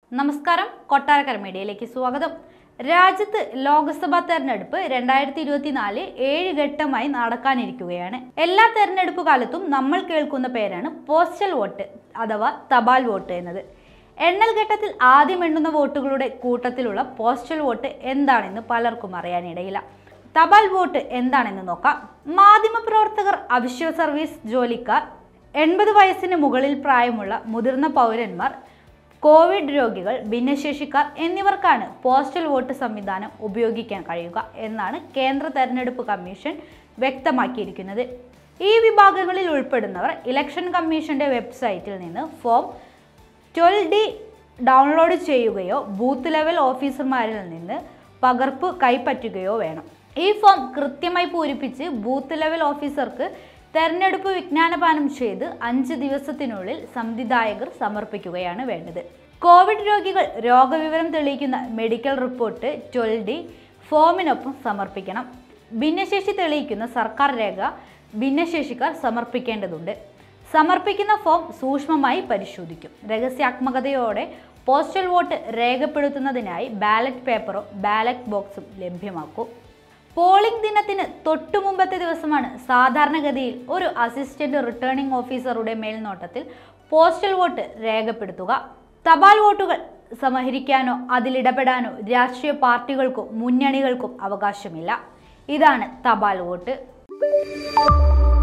നമസ്കാരം കൊട്ടാരക്കര മീഡിയയിലേക്ക് സ്വാഗതം രാജ്യത്ത് ലോക്സഭാ തെരഞ്ഞെടുപ്പ് രണ്ടായിരത്തി ഇരുപത്തിനാല് ഏഴ് ഘട്ടമായി നടക്കാനിരിക്കുകയാണ് എല്ലാ തെരഞ്ഞെടുപ്പ് കാലത്തും നമ്മൾ കേൾക്കുന്ന പേരാണ് പോസ്റ്റൽ വോട്ട് അഥവാ തപാൽ വോട്ട് എന്നത് എണ്ണൽ ഘട്ടത്തിൽ ആദ്യം എണ്ണുന്ന വോട്ടുകളുടെ കൂട്ടത്തിലുള്ള പോസ്റ്റൽ വോട്ട് എന്താണെന്ന് പലർക്കും അറിയാനിടയില്ല തപാൽ വോട്ട് എന്താണെന്ന് നോക്കാം മാധ്യമപ്രവർത്തകർ അവശ്യ സർവീസ് ജോലിക്കാർ എൺപത് വയസ്സിന് മുകളിൽ പ്രായമുള്ള മുതിർന്ന പൗരന്മാർ കോവിഡ് രോഗികൾ ഭിന്നശേഷിക്കാർ എന്നിവർക്കാണ് പോസ്റ്റൽ വോട്ട് സംവിധാനം ഉപയോഗിക്കാൻ കഴിയുക എന്നാണ് കേന്ദ്ര തെരഞ്ഞെടുപ്പ് കമ്മീഷൻ വ്യക്തമാക്കിയിരിക്കുന്നത് ഈ വിഭാഗങ്ങളിൽ ഉൾപ്പെടുന്നവർ ഇലക്ഷൻ കമ്മീഷന്റെ വെബ്സൈറ്റിൽ നിന്ന് ഫോം ട്വൽവ് ഡി ഡൗൺലോഡ് ചെയ്യുകയോ ബൂത്ത് ലെവൽ ഓഫീസർമാരിൽ നിന്ന് പകർപ്പ് കൈപ്പറ്റുകയോ വേണം ഈ ഫോം കൃത്യമായി പൂരിപ്പിച്ച് ബൂത്ത് ലെവൽ ഓഫീസർക്ക് തെരഞ്ഞെടുപ്പ് വിജ്ഞാനപാനം ചെയ്ത് അഞ്ച് ദിവസത്തിനുള്ളിൽ സംവിധായകർ സമർപ്പിക്കുകയാണ് വേണ്ടത് കോവിഡ് രോഗികൾ രോഗവിവരം തെളിയിക്കുന്ന മെഡിക്കൽ റിപ്പോർട്ട് ട്വൽവ് ഡി ഫോമിനൊപ്പം സമർപ്പിക്കണം ഭിന്നശേഷി തെളിയിക്കുന്ന സർക്കാർ രേഖ ഭിന്നശേഷിക്കാർ സമർപ്പിക്കേണ്ടതുണ്ട് സമർപ്പിക്കുന്ന ഫോം സൂക്ഷ്മമായി പരിശോധിക്കും രഹസ്യാത്മകതയോടെ പോസ്റ്റൽ വോട്ട് രേഖപ്പെടുത്തുന്നതിനായി ബാലറ്റ് പേപ്പറോ ബാലറ്റ് ബോക്സും ലഭ്യമാക്കും പോളിംഗ് ദിനത്തിന് തൊട്ടു മുമ്പത്തെ ദിവസമാണ് സാധാരണഗതിയിൽ ഒരു അസിസ്റ്റന്റ് റിട്ടേണിംഗ് ഓഫീസറുടെ മേൽനോട്ടത്തിൽ പോസ്റ്റൽ വോട്ട് രേഖപ്പെടുത്തുക തപാൽ വോട്ടുകൾ സമാഹരിക്കാനോ അതിലിടപെടാനോ രാഷ്ട്രീയ പാർട്ടികൾക്കും മുന്നണികൾക്കും അവകാശമില്ല ഇതാണ് തപാൽ വോട്ട്